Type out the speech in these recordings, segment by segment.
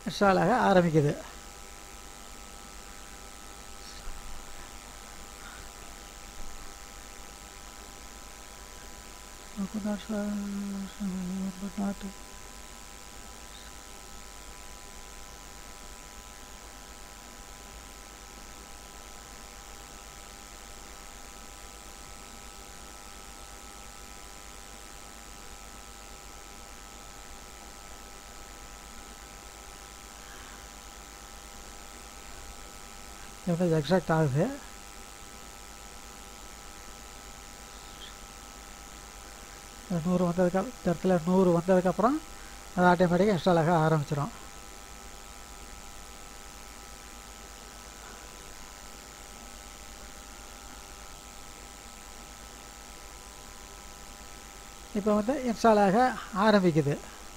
install ஆக ஆரம்பிக்குது நாட்டு எப்படி எக்ஸாக்ட் ஆகுது நூறு வந்ததுக்கு இந்த இடத்துல நூறு வந்ததுக்கப்புறம் அது ஆட்டோமேட்டிக்காக இன்ஸ்டால் ஆக ஆரம்பிச்சிடும் இப்போ வந்து இன்ஸ்டால் ஆக ஆரம்பிக்குது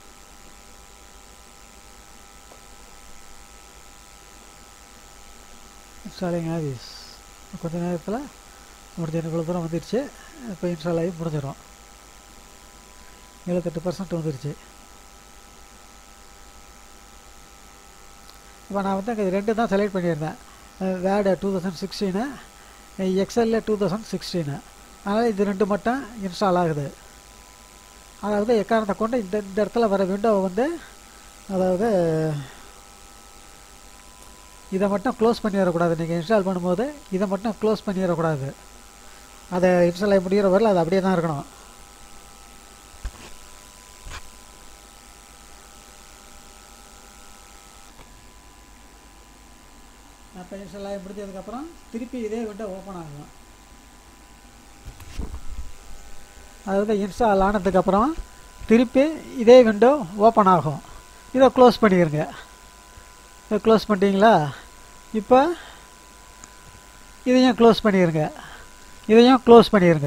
இன்ஸ்டாலிங் ஆகிஸ் கொஞ்ச நேரத்தில் முடிஞ்ச இவ்வளோ தூரம் வந்துடுச்சு இப்போ இன்ஸ்டால் ஆகி முடிஞ்சிடும் எழுபத்தெட்டு பர்சன்ட் வந்துருச்சு இப்போ நான் வந்து அங்கே ரெண்டு தான் செலக்ட் பண்ணியிருந்தேன் வேர்டு டூ தௌசண்ட் சிக்ஸ்டீனு எக்ஸல்ல டூ தௌசண்ட் சிக்ஸ்டீனு அதனால் இது ரெண்டு மட்டும் இன்ஸ்டால் ஆகுது அதாவது எக்காரணத்தை கொண்டு இந்த இந்த இடத்துல வர விண்டோவை வந்து அதாவது இதை மட்டும் க்ளோஸ் பண்ணிடக்கூடாது நீங்கள் இன்ஸ்டால் பண்ணும்போது இதை மட்டும் க்ளோஸ் பண்ணிடக்கூடாது அதை இன்ஸ்டால் ஆகி முடிகிற வரல அது அப்படியே தான் இருக்கணும் அப்போ இன்ஸ்டால் ஆகி முடிஞ்சதுக்கப்புறம் திருப்பி இதே விண்டோ ஓப்பன் ஆகும் அதாவது இன்ஸ்டால் ஆனதுக்கப்புறம் திருப்பி இதே விண்டோ ஓப்பன் ஆகும் இதை க்ளோஸ் பண்ணிடுங்க இதை க்ளோஸ் பண்ணிட்டீங்களா இப்போ இதையும் க்ளோஸ் பண்ணிடுங்க இதையும் க்ளோஸ் பண்ணிடுங்க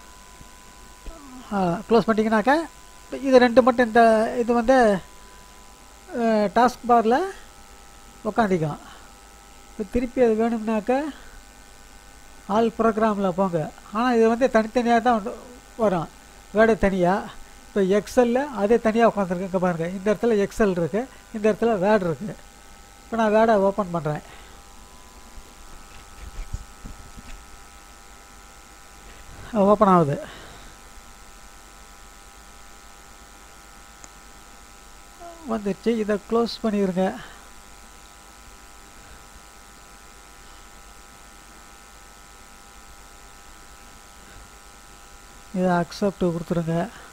க்ளோஸ் பண்ணிட்டீங்கனாக்கா இது ரெண்டு மட்டும் இந்த இது வந்து டாஸ்க் பாரில் உக்காந்திக்கும் இப்போ திருப்பி அது வேணும்னாக்கா ஆல் ப்ரோக்ராமில் போங்க ஆனால் இது வந்து தனித்தனியாக தான் வரும் வேர்டு தனியாக இப்போ எக்ஸலில் அதே தனியாக உட்காந்துருக்கு இங்கே பாருங்கள் இந்த இடத்துல எக்ஸல் இருக்குது இந்த இடத்துல வேர்டு இருக்குது இப்போ நான் வேர்டை ஓப்பன் பண்ணுறேன் ஓப்பன் ஆகுது வந்துடுச்சு இதை க்ளோஸ் பண்ணிடுங்க இதை அக்செப்ட் கொடுத்துருங்க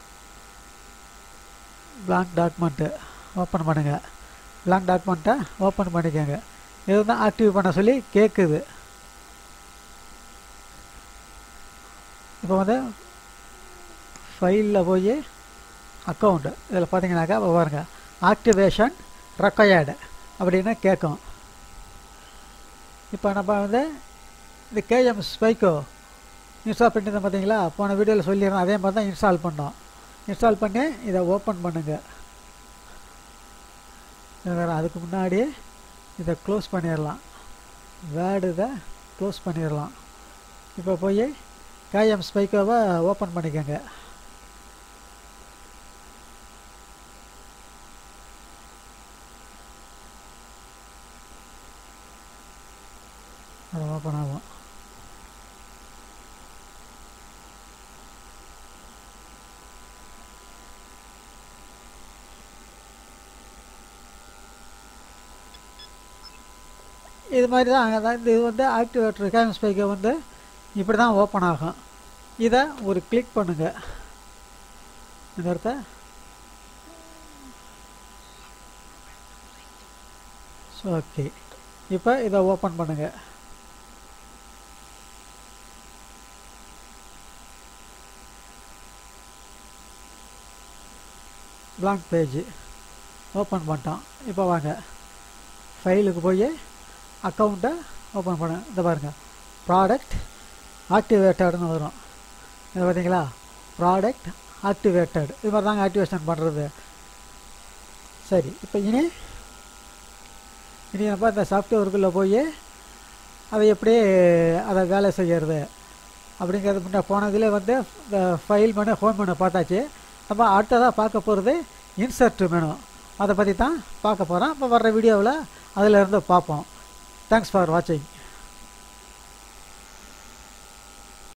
blank டாக்குமெண்ட்டு ஓப்பன் பண்ணுங்கள் blank டாக்குமெண்ட்டை ஓப்பன் பண்ணிக்கோங்க இது தான் ஆக்டிவ் பண்ண சொல்லி கேட்குது இப்போ வந்து ஃபைலில் போய் அக்கௌண்ட்டு இதில் பார்த்தீங்கன்னாக்கா இப்போ பாருங்க ஆக்டிவேஷன் ரெக்கையர்டு அப்படின்னு கேட்கும் இப்போ நம்ம வந்து இந்த கேஎம் ஸ்பைக்கோ இன்ஸ்டால் பண்ணியிருந்தோம் பார்த்தீங்களா போன வீடியோவில் சொல்லிடுறோம் அதே மாதிரி தான் இன்ஸ்டால் பண்ணோம் இன்ஸ்டால் பண்ணி இதை ஓப்பன் பண்ணுங்கள் வேறு அதுக்கு முன்னாடி இதை க்ளோஸ் பண்ணிடலாம் வேர்டு இதை க்ளோஸ் பண்ணிடலாம் இப்போ போய் கேஎம் ஸ்பைக்கோவை ஓப்பன் பண்ணிக்கோங்க அது ஓப்பன் ஆகும் இது மாதிரி தான் அதான் இது வந்து ஆக்டிவேட்டர் கேம் ஸ்பைக்கை வந்து இப்படி தான் ஓப்பன் ஆகும் இதை ஒரு கிளிக் பண்ணுங்கள் இந்த இடத்த ஓகே இப்போ இதை ஓப்பன் பண்ணுங்கள் blank பேஜ் ஓப்பன் பண்ணிட்டோம் இப்போ வாங்க ஃபைலுக்கு போய் அக்கௌண்ட்டை ஓப்பன் பண்ண இந்த பாருங்கள் ப்ராடக்ட் ஆக்டிவேட்டட்னு வரும் இது பார்த்தீங்களா ப்ராடக்ட் ஆக்டிவேட்டட் இது மாதிரி தாங்க ஆக்டிவேஷன் பண்ணுறது சரி இப்போ இனி இனி நம்ம இந்த சாஃப்ட்வேருக்குள்ளே போய் அதை எப்படி அதை வேலை செய்கிறது அப்படிங்கிறது முன்னே போனதில் வந்து இந்த ஃபைல் மெனு ஹோம் மெனு பார்த்தாச்சு நம்ம அடுத்ததாக பார்க்க போகிறது இன்சர்ட் மெனு அதை பற்றி தான் பார்க்க போகிறோம் இப்போ வர்ற வீடியோவில் அதில் இருந்து பார்ப்போம் தேங்க்ஸ் ஃபார் வாட்சிங்